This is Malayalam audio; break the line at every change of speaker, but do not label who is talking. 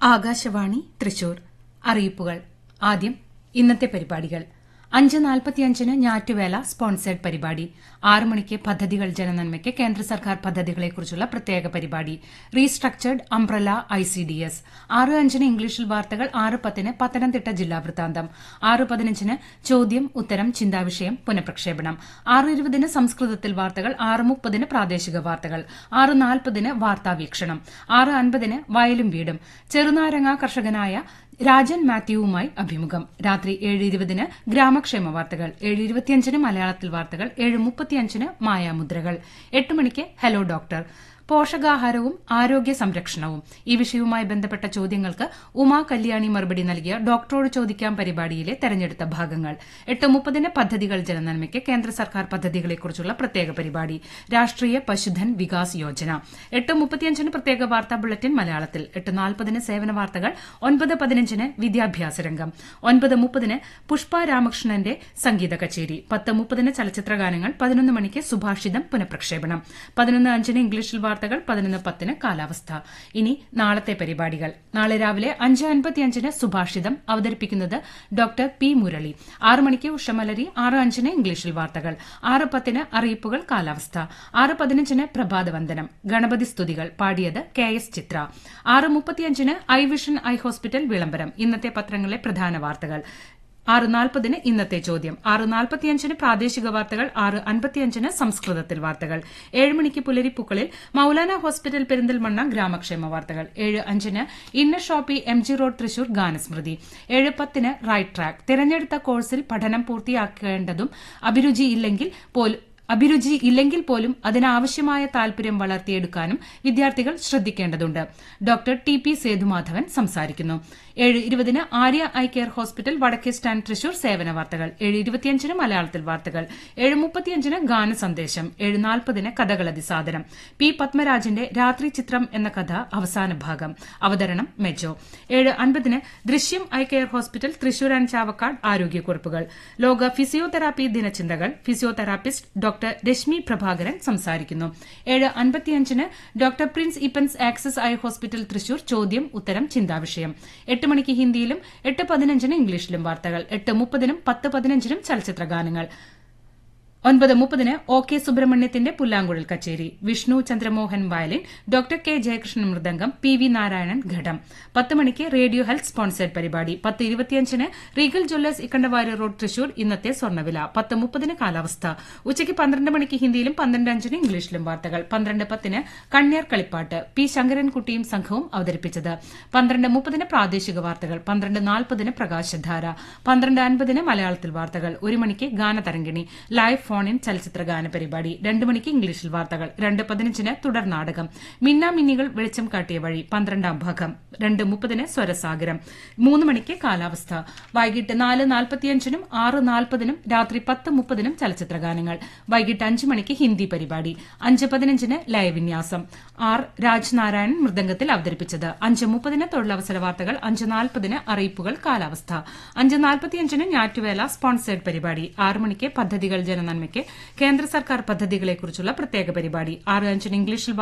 ആകാശവാണി തൃശൂർ അറിയിപ്പുകൾ ആദ്യം ഇന്നത്തെ പരിപാടികൾ അഞ്ച് നാൽപ്പത്തിയഞ്ചിന് ഞാറ്റുവേല സ്പോൺസേഡ് പരിപാടി ആറ് മണിക്ക് പദ്ധതികൾ ജനനന്മയ്ക്ക് കേന്ദ്ര സർക്കാർ പദ്ധതികളെക്കുറിച്ചുള്ള പ്രത്യേക പരിപാടി restructured umbrella I C D S ആറ് അഞ്ചിന് ഇംഗ്ലീഷിൽ വാർത്തകൾ ആറ് പത്തിന് പത്തനംതിട്ട ജില്ലാ വൃത്താന്തം ആറ് പതിനഞ്ചിന് ചോദ്യം ഉത്തരം ചിന്താവിഷയം പുനഃപ്രക്ഷേപണം ആറ് ഇരുപതിന് സംസ്കൃതത്തിൽ വാർത്തകൾ ആറ് മുപ്പതിന് പ്രാദേശിക വാർത്തകൾ ആറ് നാൽപ്പതിന് വാർത്താവീക്ഷണം ആറ് അൻപതിന് വയലും വീടും ചെറുനാരങ്ങ കർഷകനായ രാജൻ മാത്യുവുമായി അഭിമുഖം രാത്രി ഏഴ് ഇരുപതിന് ഗ്രാമക്ഷേമ വാർത്തകൾ ഏഴ് ഇരുപത്തിയഞ്ചിന് മലയാളത്തിൽ വാർത്തകൾ ഏഴ് മുപ്പത്തിയഞ്ചിന് മായാമുദ്രകൾ എട്ട് മണിക്ക് ഹലോ ഡോക്ടർ പോഷകാഹാരവും ആരോഗ്യ സംരക്ഷണവും ഈ വിഷയവുമായി ബന്ധപ്പെട്ട ചോദ്യങ്ങൾക്ക് ഉമാ കല്യാണി മറുപടി നൽകിയ ഡോക്ടറോട് ചോദിക്കാം പരിപാടിയിലെ തെരഞ്ഞെടുത്ത ഭാഗങ്ങൾ എട്ട് മുപ്പതിന് പദ്ധതികൾ ജനനന്മയ്ക്ക് കേന്ദ്ര സർക്കാർ പദ്ധതികളെക്കുറിച്ചുള്ള പ്രത്യേക പരിപാടി രാഷ്ട്രീയ പശുധൻ വികാസ് യോജന എട്ട് മുപ്പത്തിയഞ്ചിന് പ്രത്യേക വാർത്താ ബുള്ളറ്റിൻ മലയാളത്തിൽ എട്ട് നാൽപ്പതിന് സേവന വാർത്തകൾ ഒൻപത് പതിനഞ്ചിന് വിദ്യാഭ്യാസ രംഗം ഒൻപത് മുപ്പതിന് പുഷ്പ രാമകൃഷ്ണന്റെ സംഗീത കച്ചേരി പത്ത് മുപ്പതിന് ചലച്ചിത്ര ഗാനങ്ങൾ പതിനൊന്ന് മണിക്ക് സുഭാഷിതം പുനഃപ്രക്ഷേപണം പതിനൊന്ന് അഞ്ചിന് ഇംഗ്ലീഷിൽ വാർത്തകൾ പതിനൊന്ന് പത്തിന് കാലാവസ്ഥ ഇനി നാളത്തെ പരിപാടികൾ നാളെ രാവിലെ അഞ്ച് അൻപത്തിയഞ്ചിന് സുഭാഷിതം അവതരിപ്പിക്കുന്നത് ഡോക്ടർ പി മുരളി ആറ് മണിക്ക് ഉഷമലരി ആറ് അഞ്ചിന് ഇംഗ്ലീഷിൽ വാർത്തകൾ ആറ് പത്തിന് അറിയിപ്പുകൾ കാലാവസ്ഥ ആറ് പതിനഞ്ചിന് പ്രഭാതവന്ദനം ഗണപതി സ്തുതികൾ പാടിയത് കെ എസ് ചിത്ര ആറ് മുപ്പത്തിയഞ്ചിന് ഐ വിഷൻ ഐ ഹോസ്പിറ്റൽ വിളംബരം ഇന്നത്തെ പത്രങ്ങളിലെ പ്രധാന വാർത്തകൾ ആറ് നാൽപ്പതിന് ഇന്നത്തെ ചോദ്യം ആറ് നാൽപ്പത്തിയഞ്ചിന് പ്രാദേശിക വാർത്തകൾ ആറ് അൻപത്തിയഞ്ചിന് സംസ്കൃതത്തിൽ വാർത്തകൾ ഏഴ് മണിക്ക് പുലരിപ്പൂക്കളിൽ മൌലാന ഹോസ്പിറ്റൽ പെരിന്തൽമണ്ണ ഗ്രാമക്ഷേമ വാർത്തകൾ ഏഴ് അഞ്ചിന് inner shoppe M G road Thrissur ഗാനസ്മൃതി ഏഴ് പത്തിന് റൈറ്റ് ട്രാക്ക് തിരഞ്ഞെടുത്ത കോഴ്സിൽ പഠനം പൂർത്തിയാക്കേണ്ടതും അഭിരുചിയില്ലെങ്കിൽ പോലും അഭിരുചി ഇല്ലെങ്കിൽ പോലും അതിനാവശ്യമായ താൽപര്യം വളർത്തിയെടുക്കാനും വിദ്യാർത്ഥികൾ ശ്രദ്ധിക്കേണ്ടതുണ്ട് ഡോക്ടർ ടി പി സേതുമാധവൻ സംസാരിക്കുന്നു ഏഴ് ഇരുപതിന് ആര്യ ഐ കെയർ ഹോസ്പിറ്റൽ വടക്കേ സ്റ്റാൻഡ് തൃശൂർ സേവന വാർത്തകൾ ഏഴ് ഇരുപത്തിയഞ്ചിന് മലയാളത്തിൽ വാർത്തകൾ ഏഴ് മുപ്പത്തിയഞ്ചിന് ഗാന സന്ദേശം ഏഴ് നാൽപ്പതിന് കഥകളതി സാധനം പി പത്മരാജന്റെ രാത്രി ചിത്രം എന്ന കഥ അവസാന ഭാഗം അവതരണം മെജോ ഏഴ് അൻപതിന് Drishyam I care hospital Thrissur and Chavakkad ആരോഗ്യക്കുറിപ്പുകൾ ലോക ഫിസിയോതെറാപ്പി ദിനചിന്തകൾ ഫിസിയോതെറാപ്പിസ്റ്റ് ഡോക്ടർ രശ്മി പ്രഭാകരൻ സംസാരിക്കുന്നു ഏഴ് അൻപത്തിയഞ്ചിന് ഡോക്ടർ പ്രിൻസ് ഇപ്പൻസ് ആക്സസ് ഐ ഹോസ്പിറ്റൽ തൃശൂർ ചോദ്യം ഉത്തരം ചിന്താവിഷയം എട്ട് മണിക്ക് ഹിന്ദിയിലും എട്ട് പതിനഞ്ചിന് ഇംഗ്ലീഷിലും വാർത്തകൾ എട്ട് മുപ്പതിനും പത്ത് പതിനഞ്ചിനും ചലച്ചിത്ര ഗാനങ്ങൾ ഒൻപത് മുപ്പതിന് ഒ കെ സുബ്രഹ്മണ്യത്തിന്റെ പുല്ലാങ്കുഴൽ കച്ചേരി Vishnu Chandramohan violin doctor K Jayakrishnan mridangam P V Narayanan ghatam പത്ത് മണിക്ക് റേഡിയോ ഹെൽത്ത് സ്പോൺസേഡ് പരിപാടി പത്ത് ഇരുപത്തിയഞ്ചിന് Regal Jewellers Ikkandavari road Thrissur ഇന്നത്തെ സ്വർണ്ണവില പത്ത് മുപ്പതിന് കാലാവസ്ഥ ഉച്ചയ്ക്ക് പന്ത്രണ്ട് മണിക്ക് ഹിന്ദിയിലും പന്ത്രണ്ട് അഞ്ചിന് ഇംഗ്ലീഷിലും വാർത്തകൾ പന്ത്രണ്ട് പത്തിന് കണ്ണിയർ കളിപ്പാട്ട് പി ശങ്കരൻകുട്ടിയും സംഘവും അവതരിപ്പിച്ചത് പന്ത്രണ്ട് മുപ്പതിന് പ്രാദേശിക വാർത്തകൾ പന്ത്രണ്ട് നാൽപ്പതിന് പ്രകാശധാര പന്ത്രണ്ട് അൻപതിന് മലയാളത്തിൽ വാർത്തകൾ ഒരു മണിക്ക് ഗാനതരംഗിണി ലൈവ് ഫോൺ ഇൻ ചലച്ചിത്ര ഗാന പരിപാടി രണ്ട് മണിക്ക് ഇംഗ്ലീഷിൽ വാർത്തകൾ രണ്ട് പതിനഞ്ചിന് തുടർ നാടകം മിന്ന മിന്നികൾ വെളിച്ചം കാട്ടിയ വഴി പന്ത്രണ്ടാം ഭാഗം രണ്ട് മുപ്പതിന് സ്വരസാഗരം മൂന്ന് മണിക്ക് കാലാവസ്ഥ വൈകിട്ട് നാല് നാൽപ്പത്തിയഞ്ചിനും ആറ് നാൽപ്പതിനും രാത്രി പത്ത് മുപ്പതിനും ചലച്ചിത്ര ഗാനങ്ങൾ വൈകിട്ട് അഞ്ച് മണിക്ക് ഹിന്ദി പരിപാടി അഞ്ച് പതിനഞ്ചിന് ലയവിന്യാസം ആർ രാജ്നാരായണൻ മൃദംഗത്തിൽ അവതരിപ്പിച്ചത് അഞ്ച് മുപ്പതിന് തൊഴിലവസര വാർത്തകൾ അഞ്ച് നാൽപ്പതിന് അറിയിപ്പുകൾ കാലാവസ്ഥ അഞ്ച് നാൽപ്പത്തിയഞ്ചിന് ഞാറ്റുവേല സ്പോൺസേഡ് പരിപാടി ആറ് മണിക്ക് പദ്ധതികൾ ജനനന്മയ്ക്ക് കേന്ദ്ര സർക്കാർ പദ്ധതികളെക്കുറിച്ചുള്ള പ്രത്യേക പരിപാടി ആറ് അഞ്ചിന് ഇംഗ്ലീഷിൽ